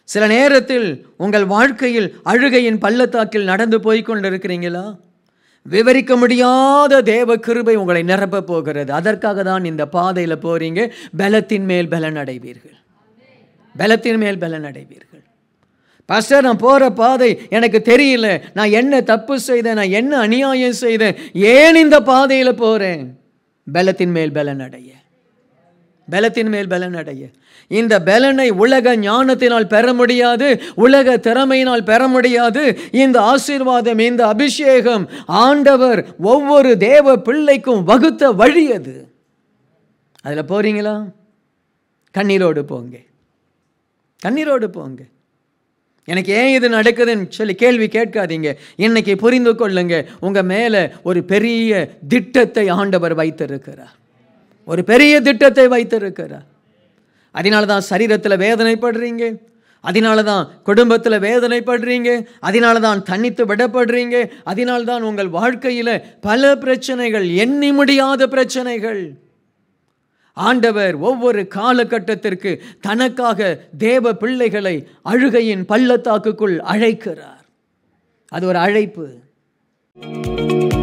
சில நேரத்தில் உங்கள் வாழ்க்கையில் அழுகையின் பள்ளத்தாக்கில் நடந்து போய் கொண்டிருக்கிறீங்களா விவரிக்க முடியாத தேவ கிருபை உங்களை நிரப்ப போகிறது அதற்காக தான் இந்த பாதையில் போறீங்க பலத்தின் மேல் பலன் அடைவீர்கள் பலத்தின் மேல் பலன் அடைவீர்கள் பாஸ்டர் நான் போகிற பாதை எனக்கு தெரியல நான் என்ன தப்பு செய்தேன் நான் என்ன அநியாயம் செய்தேன் ஏன் இந்த பாதையில் போகிறேன் பலத்தின் மேல் பலன் அடைய பலத்தின் மேல் பலன் அடைய இந்த பலனை உலக ஞானத்தினால் பெற முடியாது உலக திறமையினால் பெற முடியாது இந்த ஆசீர்வாதம் இந்த அபிஷேகம் ஆண்டவர் ஒவ்வொரு தேவ பிள்ளைக்கும் வகுத்த வழி அது அதில் போறீங்களா கண்ணீரோடு போங்க கண்ணீரோடு போங்க எனக்கு ஏன் இது நடக்குதுன்னு சொல்லி கேள்வி கேட்காதீங்க இன்னைக்கு புரிந்து கொள்ளுங்க உங்க மேலே ஒரு பெரிய திட்டத்தை ஆண்டவர் வைத்திருக்கிறார் ஒரு பெரிய திட்டத்தை வைத்திருக்கிறார் அதனால தான் சரீரத்தில் வேதனைப்படுறீங்க அதனால தான் குடும்பத்தில் வேதனைப்படுறீங்க அதனால தான் தனித்து விடப்படுறீங்க அதனால தான் உங்கள் வாழ்க்கையில் பல பிரச்சனைகள் எண்ணி முடியாத பிரச்சனைகள் ஆண்டவர் ஒவ்வொரு காலகட்டத்திற்கு தனக்காக தேவ பிள்ளைகளை அழுகையின் பள்ளத்தாக்குக்குள் அழைக்கிறார் அது ஒரு அழைப்பு